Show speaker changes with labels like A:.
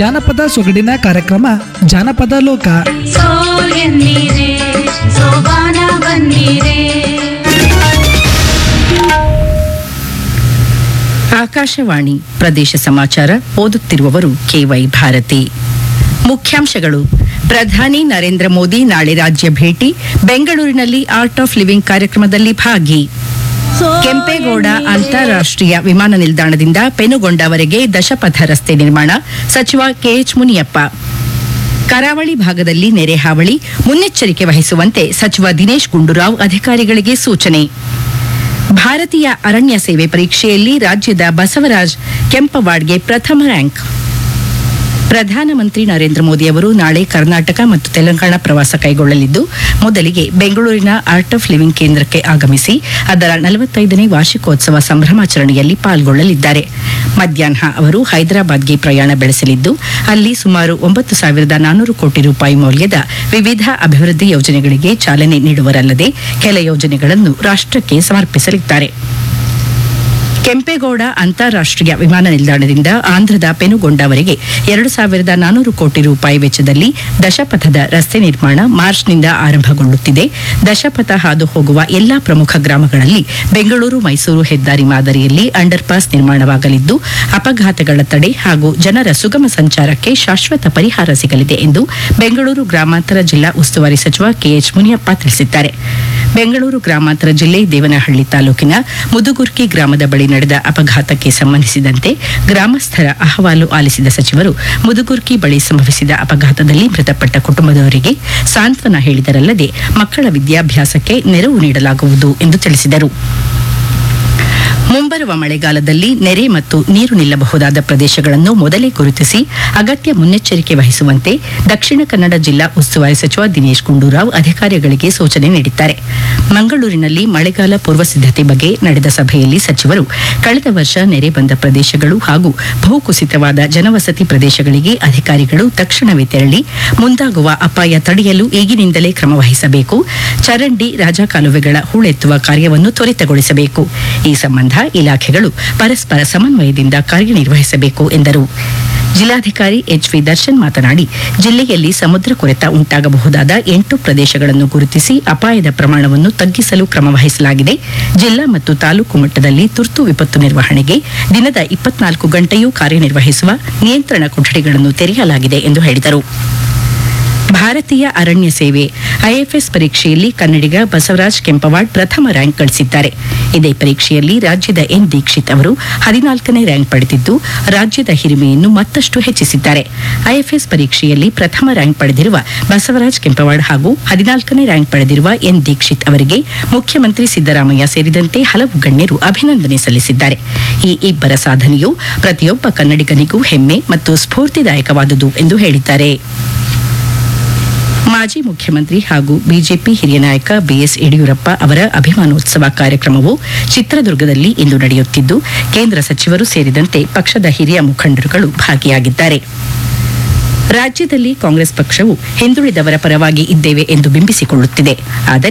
A: ಜಾನಪದ ಸೊಗಡಿನ ಕಾರ್ಯಕ್ರಮ ಜಾನಪದ ಲೋಕ
B: ಸೋ ಎನ್ನೀರೆ ಸೋಬಾನ ಬನ್ನೀರೆ
C: ಆಕಾಶವಾಣಿ ಪ್ರದೇಶ ಸಮಾಚಾರ ಓದುತ್ತಿರುವವರು ಕೆವೈ ಭಾರತಿ ಮುಖ್ಯಾಂಶಗಳು ಪ್ರಧಾನಿ ನರೇಂದ್ರ ಮೋದಿ ನಾಳೆ ರಾಜ್ಯ ಭೇಟಿ ಬೆಂಗಳೂರಿನಲ್ಲಿ ಆರ್ಟ್ ಆಫ್ ಲಿವಿಂಗ್ ಕಾರ್ಯಕ್ರಮದಲ್ಲಿ ಭಾಗಿ ಕೆಂಪೇಗೌಡ ಅಂತಾರಾಷ್ಟ್ರೀಯ ವಿಮಾನ ನಿಲ್ದಾಣದಿಂದ ಪೆನುಗೊಂಡವರೆಗೆ ದಶಪಥ ರಸ್ತೆ ನಿರ್ಮಾಣ ಸಚಿವ ಕೆಎಚ್ ಮುನಿಯಪ್ಪ ಕರಾವಳಿ ಭಾಗದಲ್ಲಿ ನೆರೆ ಹಾವಳಿ ಮುನ್ನೆಚ್ಚರಿಕೆ ವಹಿಸುವಂತೆ ಸಚಿವ ದಿನೇಶ್ ಗುಂಡೂರಾವ್ ಅಧಿಕಾರಿಗಳಿಗೆ ಸೂಚನೆ ಭಾರತೀಯ ಅರಣ್ಯ ಸೇವೆ ಪರೀಕ್ಷೆಯಲ್ಲಿ ರಾಜ್ಯದ ಬಸವರಾಜ್ ಕೆಂಪವಾಡ್ಗೆ ಪ್ರಥಮ ರ್ಯಾಂಕ್ ಪ್ರಧಾನಮಂತ್ರಿ ನರೇಂದ್ರ ಮೋದಿ ಅವರು ನಾಳೆ ಕರ್ನಾಟಕ ಮತ್ತು ತೆಲಂಗಾಣ ಪ್ರವಾಸ ಕೈಗೊಳ್ಳಲಿದ್ದು ಮೊದಲಿಗೆ ಬೆಂಗಳೂರಿನ ಆರ್ಟ್ ಆಫ್ ಲಿವಿಂಗ್ ಕೇಂದ್ರಕ್ಕೆ ಆಗಮಿಸಿ ಅದರ ನಲವತ್ತೈದನೇ ವಾರ್ಷಿಕೋತ್ಸವ ಸಂಭ್ರಮಾಚರಣೆಯಲ್ಲಿ ಪಾಲ್ಗೊಳ್ಳಲಿದ್ದಾರೆ ಮಧ್ಯಾಹ್ನ ಅವರು ಹೈದರಾಬಾದ್ಗೆ ಪ್ರಯಾಣ ಬೆಳೆಸಲಿದ್ದು ಅಲ್ಲಿ ಸುಮಾರು ಒಂಬತ್ತು ಸಾವಿರದ ನಾನೂರು ಕೋಟಿ ರೂಪಾಯಿ ಮೌಲ್ಯದ ವಿವಿಧ ಅಭಿವೃದ್ಧಿ ಯೋಜನೆಗಳಿಗೆ ಚಾಲನೆ ನೀಡುವರಲ್ಲದೆ ಕೆಲ ಯೋಜನೆಗಳನ್ನು ರಾಷ್ಟ್ರಕ್ಕೆ ಸಮರ್ಪಿಸಲಿದ್ದಾರೆ ಕೆಂಪೇಗೌಡ ಅಂತಾರಾಷ್ಟ್ರೀಯ ವಿಮಾನ ನಿಲ್ದಾಣದಿಂದ ಆಂಧ್ರದ ಪೆನುಗೊಂಡವರೆಗೆ ಎರಡು ಸಾವಿರದ ನಾನೂರು ಕೋಟಿ ರೂಪಾಯಿ ವೆಚ್ಚದಲ್ಲಿ ದಶಪಥದ ರಸ್ತೆ ನಿರ್ಮಾಣ ಮಾರ್ಚ್ನಿಂದ ಆರಂಭಗೊಳ್ಳುತ್ತಿದೆ ದಶಪಥ ಹಾದು ಹೋಗುವ ಎಲ್ಲಾ ಪ್ರಮುಖ ಗ್ರಾಮಗಳಲ್ಲಿ ಬೆಂಗಳೂರು ಮೈಸೂರು ಹೆದ್ದಾರಿ ಮಾದರಿಯಲ್ಲಿ ಅಂಡರ್ ಪಾಸ್ ನಿರ್ಮಾಣವಾಗಲಿದ್ದು ಅಪಘಾತಗಳ ತಡೆ ಹಾಗೂ ಜನರ ಸುಗಮ ಸಂಚಾರಕ್ಕೆ ಶಾಶ್ವತ ಪರಿಹಾರ ಸಿಗಲಿದೆ ಎಂದು ಬೆಂಗಳೂರು ಗ್ರಾಮಾಂತರ ಜಿಲ್ಲಾ ಉಸ್ತುವಾರಿ ಸಚಿವ ಕೆಎಚ್ ಮುನಿಯಪ್ಪ ತಿಳಿಸಿದ್ದಾರೆ ಬೆಂಗಳೂರು ಗ್ರಾಮಾಂತರ ಜಿಲ್ಲೆ ದೇವನಹಳ್ಳಿ ತಾಲೂಕಿನ ಮುದುಗುರ್ಕಿ ಗ್ರಾಮದ ಬಳಿ ನಡೆದ ಅಪಘಾತಕ್ಕೆ ಸಂಬಂಧಿಸಿದಂತೆ ಗ್ರಾಮಸ್ಥರ ಅಹವಾಲು ಆಲಿಸಿದ ಸಚಿವರು ಮುದುಗುರ್ಕಿ ಬಳಿ ಸಂಭವಿಸಿದ ಅಪಘಾತದಲ್ಲಿ ಮೃತಪಟ್ಟ ಕುಟುಂಬದವರಿಗೆ ಸಾಂತ್ವನ ಹೇಳಿದರಲ್ಲದೆ ಮಕ್ಕಳ ವಿದ್ಯಾಭ್ಯಾಸಕ್ಕೆ ನೆರವು ನೀಡಲಾಗುವುದು ಎಂದು ತಿಳಿಸಿದರು ಮುಂಬರುವ ಮಳೆಗಾಲದಲ್ಲಿ ನೆರೆ ಮತ್ತು ನೀರು ನಿಲ್ಲಬಹುದಾದ ಪ್ರದೇಶಗಳನ್ನು ಮೊದಲೇ ಗುರುತಿಸಿ ಅಗತ್ಯ ಮುನ್ನೆಚ್ಚರಿಕೆ ವಹಿಸುವಂತೆ ದಕ್ಷಿಣ ಕನ್ನಡ ಜಿಲ್ಲಾ ಉಸ್ತುವಾರಿ ಸಚಿವ ದಿನೇಶ್ ಗುಂಡೂರಾವ್ ಅಧಿಕಾರಿಗಳಿಗೆ ಸೂಚನೆ ನೀಡಿದ್ದಾರೆ ಮಂಗಳೂರಿನಲ್ಲಿ ಮಳೆಗಾಲ ಪೂರ್ವ ಸಿದ್ಧತೆ ಬಗ್ಗೆ ನಡೆದ ಸಭೆಯಲ್ಲಿ ಸಚಿವರು ಕಳೆದ ವರ್ಷ ನೆರೆ ಬಂದ ಪ್ರದೇಶಗಳು ಹಾಗೂ ಭೂಕುಸಿತವಾದ ಜನವಸತಿ ಪ್ರದೇಶಗಳಿಗೆ ಅಧಿಕಾರಿಗಳು ತಕ್ಷಣವೇ ತೆರಳಿ ಮುಂದಾಗುವ ಅಪಾಯ ತಡೆಯಲು ಈಗಿನಿಂದಲೇ ಕ್ರಮ ವಹಿಸಬೇಕು ಚರಂಡಿ ರಾಜಕಾಲುವೆಗಳ ಹೂಳೆತ್ತುವ ಕಾರ್ಯವನ್ನು ತ್ವರಿತಗೊಳಿಸಬೇಕು ಈ ಸಂಬಂಧ ಇಲಾಖೆಗಳು ಪರಸ್ಪರ ಸಮನ್ವಯದಿಂದ ಕಾರ್ಯನಿರ್ವಹಿಸಬೇಕು ಎಂದರು ಜಿಲ್ಲಾಧಿಕಾರಿ ಎಚ್ ವಿ ದರ್ಶನ್ ಮಾತನಾಡಿ ಜಿಲ್ಲೆಯಲ್ಲಿ ಸಮುದ್ರ ಕೊರೆತ ಉಂಟಾಗಬಹುದಾದ ಎಂಟು ಪ್ರದೇಶಗಳನ್ನು ಗುರುತಿಸಿ ಅಪಾಯದ ಪ್ರಮಾಣವನ್ನು ತಗ್ಗಿಸಲು ಕ್ರಮ ವಹಿಸಲಾಗಿದೆ ಜಿಲ್ಲಾ ಮತ್ತು ತಾಲೂಕು ಮಟ್ಟದಲ್ಲಿ ತುರ್ತು ವಿಪತ್ತು ನಿರ್ವಹಣೆಗೆ ದಿನದ ಇಪ್ಪತ್ನಾಲ್ಕು ಗಂಟೆಯೂ ಕಾರ್ಯನಿರ್ವಹಿಸುವ ನಿಯಂತ್ರಣ ಕೊಠಡಿಗಳನ್ನು ತೆರೆಯಲಾಗಿದೆ ಎಂದು ಹೇಳಿದರು ಭಾರತೀಯ ಅರಣ್ಯ ಸೇವೆ ಐಎಫ್ಎಸ್ ಪರೀಕ್ಷೆಯಲ್ಲಿ ಕನ್ನಡಿಗ ಬಸವರಾಜ್ ಕೆಂಪವಾಡ್ ಪ್ರಥಮ ರ್ಯಾಂಕ್ ಗಳಿಸಿದ್ದಾರೆ ಇದೇ ಪರೀಕ್ಷೆಯಲ್ಲಿ ರಾಜ್ಯದ ಎನ್ ದೀಕ್ಷಿತ್ ಅವರು ಹದಿನಾಲ್ಕನೇ ರ್ಯಾಂಕ್ ಪಡೆದಿದ್ದು ರಾಜ್ಯದ ಹಿರಿಮೆಯನ್ನು ಮತ್ತಷ್ಟು ಹೆಚ್ಚಿಸಿದ್ದಾರೆ ಐಎಫ್ಎಸ್ ಪರೀಕ್ಷೆಯಲ್ಲಿ ಪ್ರಥಮ ರ್ಯಾಂಕ್ ಪಡೆದಿರುವ ಬಸವರಾಜ್ ಕೆಂಪವಾಡ್ ಹಾಗೂ ಹದಿನಾಲ್ಕನೇ ರ್ಯಾಂಕ್ ಪಡೆದಿರುವ ಎನ್ ದೀಕ್ಷಿತ್ ಅವರಿಗೆ ಮುಖ್ಯಮಂತ್ರಿ ಸಿದ್ದರಾಮಯ್ಯ ಸೇರಿದಂತೆ ಹಲವು ಗಣ್ಯರು ಅಭಿನಂದನೆ ಸಲ್ಲಿಸಿದ್ದಾರೆ ಈ ಇಬ್ಬರ ಸಾಧನೆಯು ಪ್ರತಿಯೊಬ್ಬ ಕನ್ನಡಿಗನಿಗೂ ಹೆಮ್ಮೆ ಮತ್ತು ಸ್ಫೂರ್ತಿದಾಯಕವಾದುದು ಎಂದು ಹೇಳಿದ್ದಾರೆ ಮಾಜಿ ಮುಖ್ಯಮಂತ್ರಿ ಹಾಗೂ ಬಿಜೆಪಿ ಹಿರಿಯ ನಾಯಕ ಬಿಎಸ್ ಯಡಿಯೂರಪ್ಪ ಅವರ ಅಭಿಮಾನೋತ್ಸವ ಕಾರ್ಯಕ್ರಮವು ಚಿತ್ರದುರ್ಗದಲ್ಲಿ ಇಂದು ನಡೆಯುತ್ತಿದ್ದು ಕೇಂದ್ರ ಸಚಿವರು ಸೇರಿದಂತೆ ಪಕ್ಷದ ಹಿರಿಯ ಮುಖಂಡರುಗಳು ಭಾಗಿಯಾಗಿದ್ದಾರೆ ರಾಜ್ಯದಲ್ಲಿ ಕಾಂಗ್ರೆಸ್ ಪಕ್ಷವು ಹಿಂದುಳಿದವರ ಪರವಾಗಿ ಇದ್ದೇವೆ ಎಂದು ಬಿಂಬಿಸಿಕೊಳ್ಳುತ್ತಿದೆ ಆದರೆ